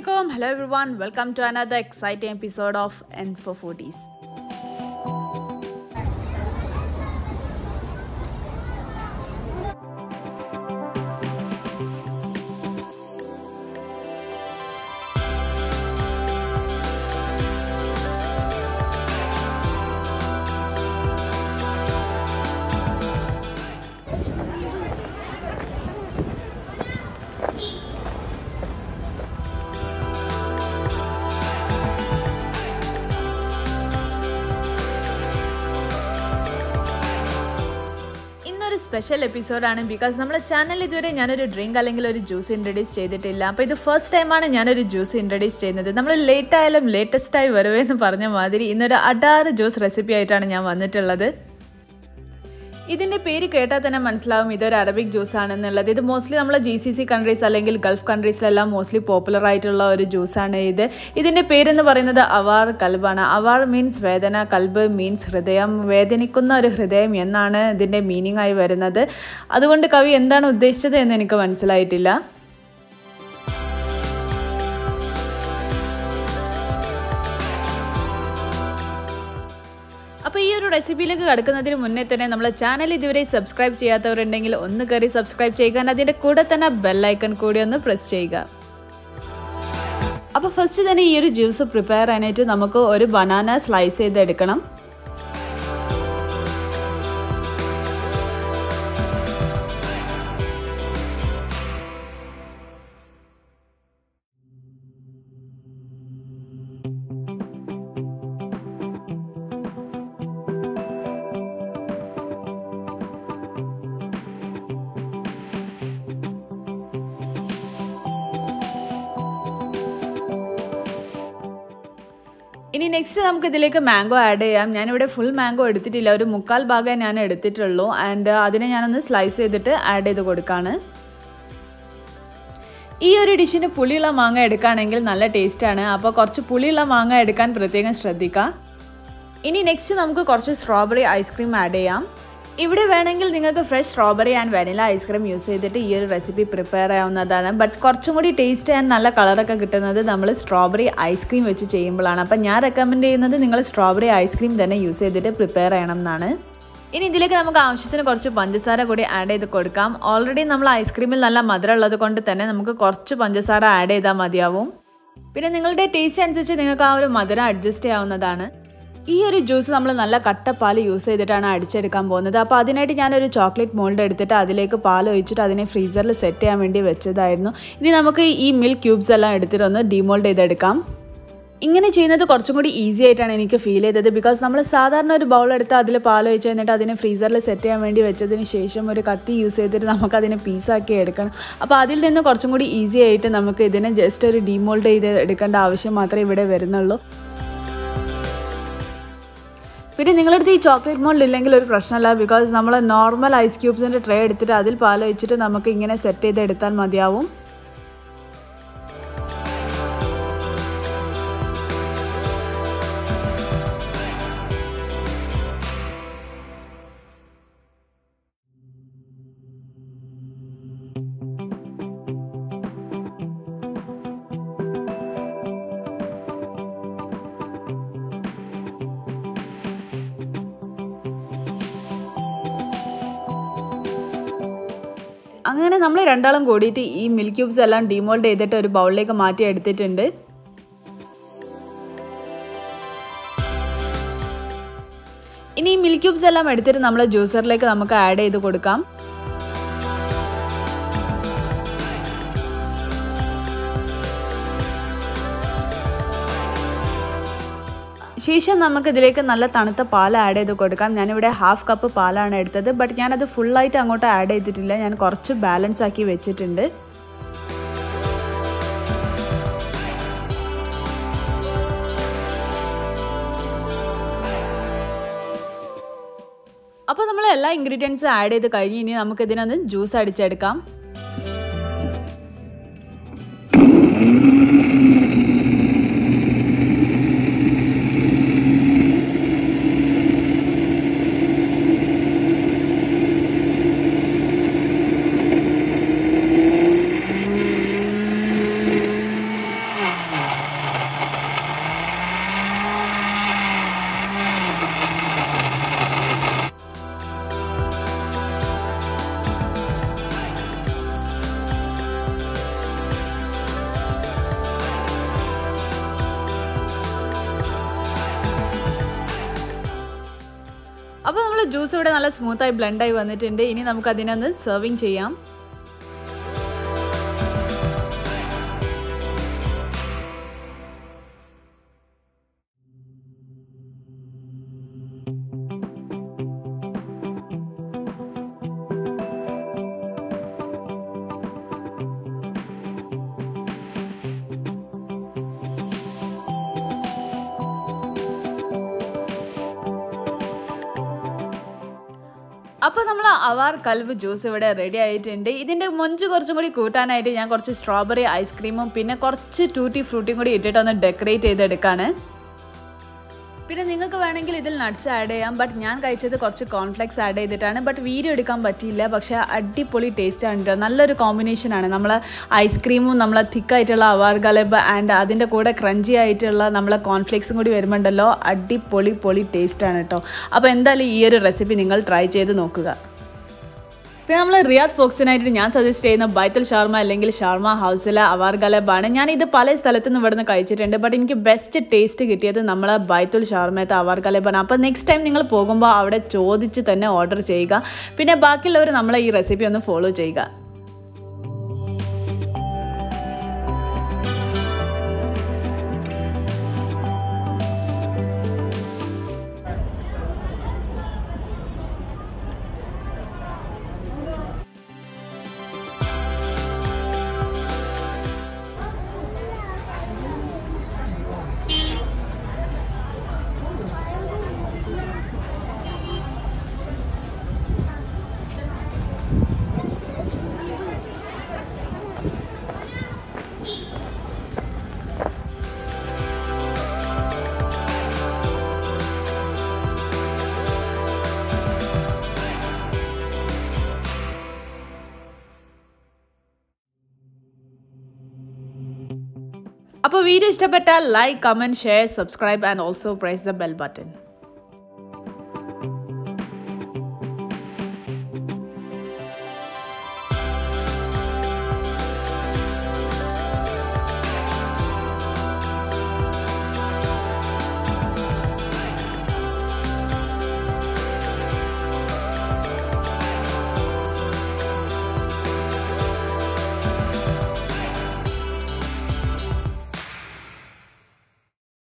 alaikum. Hello everyone. Welcome to another exciting episode of N for Foodies. ഇന്നൊരു special എപ്പിസോഡാണ് because നമ്മുടെ channel ഇതുവരെ ഞാനൊരു ഡ്രിങ്ക് അല്ലെങ്കിൽ ഒരു ജ്യൂസ് ഇൻട്രൊഡ്യൂസ് ചെയ്തിട്ടില്ല അപ്പോൾ ഇത് ഫസ്റ്റ് ടൈമാണ് ഞാനൊരു ജ്യൂസ് ഇൻട്രൊഡ്യൂസ് ചെയ്യുന്നത് നമ്മൾ ലേറ്റ് ആയാലും ലേറ്റസ്റ്റ് ആയി വരുമെന്ന് പറഞ്ഞ മാതിരി ഇന്നൊരു അടാറ് ജ്യൂസ് റെസിപ്പി ആയിട്ടാണ് ഞാൻ വന്നിട്ടുള്ളത് ഇതിൻ്റെ പേര് കേട്ടാൽ തന്നെ മനസ്സിലാവും ഇതൊരു അറബിക് ജ്യൂസ് ആണെന്നുള്ളത് ഇത് മോസ്റ്റ്ലി നമ്മൾ ജി സി സി കൺട്രീസ് അല്ലെങ്കിൽ ഗൾഫ് കൺട്രീസിലെല്ലാം മോസ്റ്റ്ലി പോപ്പുലർ ആയിട്ടുള്ള ഒരു ജ്യൂസാണ് ഇത് ഇതിൻ്റെ പേരെന്ന് പറയുന്നത് അവാർ കൽബാണ് അവാർ മീൻസ് വേദന കൽബ് മീൻസ് ഹൃദയം വേദനിക്കുന്ന ഒരു ഹൃദയം എന്നാണ് ഇതിൻ്റെ മീനിങ് ആയി വരുന്നത് അതുകൊണ്ട് കവി എന്താണ് ഉദ്ദേശിച്ചത് എന്ന് എനിക്ക് മനസ്സിലായിട്ടില്ല അപ്പോൾ ഈ ഒരു റെസിപ്പിയിലേക്ക് കടക്കുന്നതിന് മുന്നേ തന്നെ നമ്മളെ ചാനൽ ഇതുവരെ സബ്സ്ക്രൈബ് ചെയ്യാത്തവരുണ്ടെങ്കിൽ ഒന്ന് കയറി സബ്സ്ക്രൈബ് ചെയ്യുക അതിൻ്റെ കൂടെ തന്നെ ബെല്ലൈക്കൺ കൂടി ഒന്ന് പ്രസ് ചെയ്യുക അപ്പോൾ ഫസ്റ്റ് തന്നെ ഈ ഒരു ജ്യൂസ് പ്രിപ്പയർ ചെയ്യാനായിട്ട് നമുക്ക് ഒരു ബനാന സ്ലൈസ് ചെയ്തെടുക്കണം ഇനി നെക്സ്റ്റ് നമുക്ക് ഇതിലേക്ക് മാംഗോ ആഡ് ചെയ്യാം ഞാനിവിടെ ഫുൾ മാംഗോ എടുത്തിട്ടില്ല ഒരു മുക്കാൽ ഭാഗമേ ഞാൻ എടുത്തിട്ടുള്ളൂ ആൻഡ് അതിനെ ഞാനൊന്ന് സ്ലൈസ് ചെയ്തിട്ട് ആഡ് ചെയ്ത് കൊടുക്കുകയാണ് ഈ ഒരു ഡിഷിന് പുളിയുള്ള മാങ്ങ എടുക്കുകയാണെങ്കിൽ നല്ല ടേസ്റ്റാണ് അപ്പോൾ കുറച്ച് പുളിയുള്ള മാങ്ങ എടുക്കാൻ പ്രത്യേകം ശ്രദ്ധിക്കുക ഇനി നെക്സ്റ്റ് നമുക്ക് കുറച്ച് സ്ട്രോബെറി ഐസ്ക്രീം ആഡ് ചെയ്യാം ഇവിടെ വേണമെങ്കിൽ നിങ്ങൾക്ക് fresh strawberry and vanilla ice cream use ചെയ്തിട്ട് ഈ ഒരു റെസിപ്പി പ്രിപ്പയർ ചെയ്യാവുന്നതാണ് ബട്ട് കുറച്ചും കൂടി ടേസ്റ്റ് ആൻഡ് നല്ല കളറൊക്കെ കിട്ടുന്നത് നമ്മൾ സ്ട്രോബെറി ഐസ്ക്രീം വെച്ച് ചെയ്യുമ്പോഴാണ് അപ്പം ഞാൻ റെക്കമെൻഡ് ചെയ്യുന്നത് നിങ്ങൾ സ്ട്രോബെറി ഐസ്ക്രീം തന്നെ യൂസ് ചെയ്തിട്ട് പ്രിപ്പയർ ചെയ്യണം എന്നാണ് ഇനി ഇതിലേക്ക് നമുക്ക് ആവശ്യത്തിന് കുറച്ച് പഞ്ചസാര കൂടി ആഡ് ചെയ്ത് കൊടുക്കാം ഓൾറെഡി നമ്മൾ ഐസ്ക്രീമിൽ നല്ല മധുരം ഉള്ളത് കൊണ്ട് തന്നെ നമുക്ക് കുറച്ച് പഞ്ചസാര ആഡ് ചെയ്താൽ മതിയാവും പിന്നെ നിങ്ങളുടെ ടേസ്റ്റ് അനുസരിച്ച് നിങ്ങൾക്ക് ആ ഒരു മധുരം അഡ്ജസ്റ്റ് ചെയ്യാവുന്നതാണ് ഈ ഒരു ജ്യൂസ് നമ്മൾ നല്ല കട്ടപ്പാൽ യൂസ് ചെയ്തിട്ടാണ് അടിച്ചെടുക്കാൻ പോകുന്നത് അപ്പോൾ അതിനായിട്ട് ഞാനൊരു ചോക്ലേറ്റ് മോൾഡ് എടുത്തിട്ട് അതിലേക്ക് പാൽ ഒഴിച്ചിട്ട് അതിനെ ഫ്രീസറിൽ സെറ്റ് ചെയ്യാൻ വേണ്ടി വെച്ചതായിരുന്നു ഇനി നമുക്ക് ഈ മിൽക്ക് ക്യൂബ്സ് എല്ലാം എടുത്തിട്ട് ഒന്ന് ഡിമോൾഡ് ചെയ്തെടുക്കാം ഇങ്ങനെ ചെയ്യുന്നത് കുറച്ചും കൂടി ഈസി ആയിട്ടാണ് എനിക്ക് ഫീൽ ചെയ്തത് ബിക്കോസ് നമ്മൾ സാധാരണ ഒരു ബൗൾ എടുത്ത് അതിൽ പാൽ ഒഴിച്ച് കഴിഞ്ഞിട്ട് അതിനെ ഫ്രീസറിൽ സെറ്റ് ചെയ്യാൻ വേണ്ടി വെച്ചതിന് ശേഷം ഒരു കത്തി യൂസ് ചെയ്തിട്ട് നമുക്ക് അതിനെ പീസാക്കി എടുക്കണം അപ്പോൾ അതിൽ നിന്ന് കുറച്ചും കൂടി ഈസി ആയിട്ട് നമുക്ക് ഇതിനെ ജസ്റ്റ് ഒരു ഡിമോൾഡ് ചെയ്ത് എടുക്കേണ്ട ആവശ്യം മാത്രമേ ഇവിടെ വരുന്നുള്ളൂ പിന്നെ നിങ്ങളടുത്ത് ഈ ചോക്ലേറ്റ് മോൾഡ് ഇല്ലെങ്കിൽ ഒരു പ്രശ്നമല്ല ബിക്കോസ് നമ്മൾ നോർമൽ ഐസ് ക്യൂബ്സിൻ്റെ ട്രേ എടുത്തിട്ട് അതിൽ പാൽ ഒഴിച്ചിട്ട് നമുക്ക് ഇങ്ങനെ സെറ്റ് ചെയ്ത് എടുത്താൽ മതിയാവും അങ്ങനെ നമ്മൾ രണ്ടാളും കൂടിയിട്ട് ഈ മിൽക്ക് ക്യൂബ്സ് എല്ലാം ഡിമോൾഡ് ചെയ്തിട്ട് ഒരു ബൗളിലേക്ക് മാറ്റി എടുത്തിട്ടുണ്ട് ഇനി ഈ മിൽക്ക് ക്യൂബ്സ് എല്ലാം എടുത്തിട്ട് നമ്മൾ ജ്യൂസറിലേക്ക് നമുക്ക് ആഡ് ചെയ്ത് കൊടുക്കാം ശേഷം നമുക്ക് ഇതിലേക്ക് നല്ല തണുത്ത പാൽ ആഡ് ചെയ്ത് കൊടുക്കാം ഞാനിവിടെ ഹാഫ് കപ്പ് പാലാണ് എടുത്തത് ബട്ട് ഞാനത് ഫുള്ളായിട്ട് അങ്ങോട്ട് ആഡ് ചെയ്തിട്ടില്ല ഞാൻ കുറച്ച് ബാലൻസ് ആക്കി വെച്ചിട്ടുണ്ട് അപ്പോൾ നമ്മൾ എല്ലാ ഇൻഗ്രീഡിയൻസും ആഡ് ചെയ്ത് കഴിഞ്ഞ് ഇനി നമുക്ക് ഇതിനൊന്ന് ജ്യൂസ് അടിച്ചെടുക്കാം അപ്പോൾ നമ്മൾ ജ്യൂസ് ഇവിടെ നല്ല സ്മൂത്തായി ബ്ലെൻഡായി വന്നിട്ടുണ്ട് ഇനി നമുക്ക് അതിനൊന്ന് സെർവിങ് ചെയ്യാം അപ്പോൾ നമ്മൾ അവാർ കൽവ് ജ്യൂസ് ഇവിടെ റെഡി ആയിട്ടുണ്ട് ഇതിൻ്റെ മൊഞ്ച് കുറച്ചും കൂടി കൂട്ടാനായിട്ട് ഞാൻ കുറച്ച് സ്ട്രോബെറി ഐസ്ക്രീമും പിന്നെ കുറച്ച് ടൂട്ടി ഫ്രൂട്ടിയും കൂടി ഇട്ടിട്ട് ഒന്ന് ഡെക്കറേറ്റ് ചെയ്തെടുക്കാണ് പിന്നെ നിങ്ങൾക്ക് വേണമെങ്കിൽ ഇതിൽ നട്ട്സ് ആഡ് ചെയ്യാം ബട്ട് ഞാൻ കഴിച്ചത് കുറച്ച് കോൺഫ്ലെക്സ് ആഡ് ചെയ്തിട്ടാണ് ബട്ട് വീഡിയോ എടുക്കാൻ പറ്റിയില്ല പക്ഷേ അടിപൊളി ടേസ്റ്റ് ആണ് നല്ലൊരു കോമ്പിനേഷനാണ് നമ്മൾ ഐസ്ക്രീമും നമ്മളെ തിക്കായിട്ടുള്ള അവാർ ഗലബ് ആൻഡ് അതിൻ്റെ കൂടെ ക്രഞ്ചി ആയിട്ടുള്ള നമ്മളെ കോൺഫ്ലെക്സും കൂടി വരുമ്പോണ്ടല്ലോ അടിപൊളി പൊളി ടേസ്റ്റാണ് കേട്ടോ അപ്പോൾ എന്തായാലും ഈ ഒരു റെസിപ്പി നിങ്ങൾ ട്രൈ ചെയ്ത് നോക്കുക പിന്നെ നമ്മൾ റിയാദ് ഫോക്സിനായിട്ട് ഞാൻ സജസ്റ്റ് ചെയ്യുന്ന ബൈത്തൽ ഷാർമ അല്ലെങ്കിൽ ഷാർമ ഹൗസിലെ അവാർ ഗലബാണ് ഞാൻ ഇത് പല സ്ഥലത്തു നിന്ന് ഇവിടുന്ന് കഴിച്ചിട്ടുണ്ട് ബട്ട് എനിക്ക് ബെസ്റ്റ് ടേസ്റ്റ് കിട്ടിയത് നമ്മളെ ബൈത്തുൽ ഷാർമയത്തെ അവാർ ഗലബാണ് അപ്പോൾ നെക്സ്റ്റ് ടൈം നിങ്ങൾ പോകുമ്പോൾ അവിടെ ചോദിച്ച് തന്നെ ഓർഡർ ചെയ്യുക പിന്നെ ബാക്കിയുള്ളവർ നമ്മളെ ഈ റെസിപ്പി ഒന്ന് ഫോളോ ചെയ്യുക അപ്പോൾ വീഡിയോ ഇഷ്ടപ്പെട്ടാൽ like comment share subscribe and also press the bell button